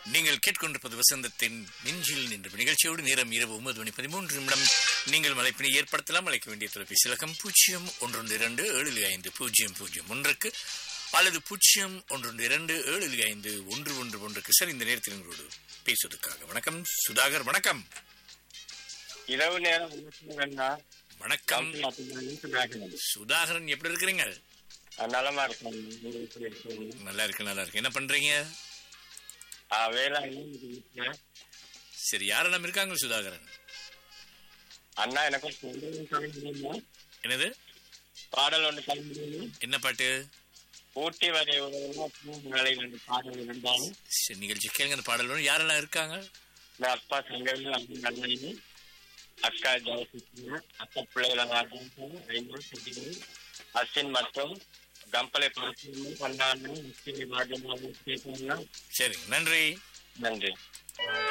நீங்கள் கேட்கொண்டிருப்பது வசந்தத்தின் நெஞ்சில் நின்ற நிகழ்ச்சியோடு நேரம் இரவு ஒன்பது மணி பதிமூன்று நிமிடம் நீங்கள் மலைப்பினை ஏற்படுத்தலாம் அழைக்க வேண்டிய தொலைபேசி இலக்கம் பூஜ்ஜியம் ஒன்று இரண்டு ஏழு ஐந்து பூஜ்ஜியம் பூஜ்ஜியம் ஒன்றுக்கு அல்லது பூஜ்ஜியம் ஒன்று இரண்டு ஏழு ஐந்து ஒன்று ஒன்று ஒன்றுக்கு சார் இந்த நேரத்தில் எங்களோடு பேசுவதற்காக வணக்கம் சுதாகர் வணக்கம் இரவு நேரம் வணக்கங்கண்ணா. வணக்கம் கம்பி ஆட்டுமானு சுதாகரன். சுதாகரன் எப்படி இருக்கிறீங்க நான் நலமா இருக்கேன் நீங்க எப்படி இருக்கீங்க? நல்லா இருக்கு நல்லா இருக்கு என்ன பண்றீங்க ஆ, வேளாண்மை இது வீட்டுல. சரி யாரெல்லாம் இருக்காங்க சுதாகரன் அண்ணா எனக்கு ஒரு பாடல் சொல்ல முடியுமா? என்னது பாடல் ஒன்று சொல்ல முடியுமா? என்ன பாட்டு ஊட்டி வரை உறவுல பூமலை ரெண்டு பாடல் இருந்தாலும் சரி நிகழ்ச்சி கேளுங்க அந்த பாடலோடு யாரெல்லாம் இருக்காங்க இந்த அப்பா சங்கரில் அப்படி நல்லது அக்கா ஜெயசுத்தியா அக்கா பிள்ளைகள் ஐநூறு செட்டிகள் அசின் மற்றும் கம்பளை பரப்பு பண்ணாங்க முஸ்லிம் ராஜமாவும் கேட்கலாம் சரி நன்றி நன்றி